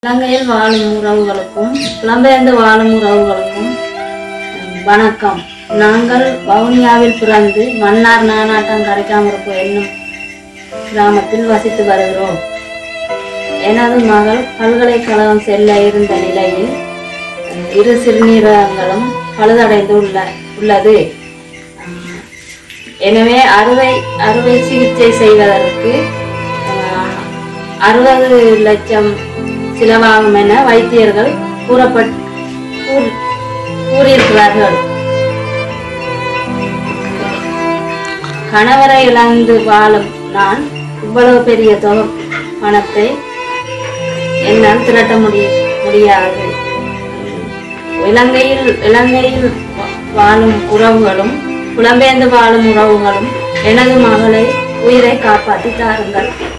இலங்கையில் வாழும் உறவுகளுக்கும் புலம்பெயர்ந்து வாழும் உறவுகளுக்கும் உம், வணக்கம் நாங்கள் வவுனியாவில் பிறந்து மன்னார் நானாட்டம் கரைக்காமருப்பு என்னும் கிராமத்தில் வசித்து வருகிறோம் எனது மகள் பல்கலைக்கழகம் செல்ல இருந்த நிலையில் அஹ், இரு சிறுநீரகங்களும் பழுதடைந்து உள்ள உள்ளது அஹ், எனவே அறுவை அறுவை சிகிச்சை செய்வதற்கு அஹ், அறுபது லட்சம் செலவாகும் என வைத்தியர்கள் கூறப்பட் கூறி- கூறியிருக்கிறார்கள் கணவரை இழந்து வாழும் நான் இவ்வளவு பெரிய தொகை பணத்தை என்னால் திரட்ட முடிய முடியாது இலங்கையில் இலங்கையில் வா- வாழும் உறவுகளும் புலம்பெயர்ந்து வாழும் உறவுகளும் எனது மகளை உயிரை காப்பாற்றி தாருங்கள்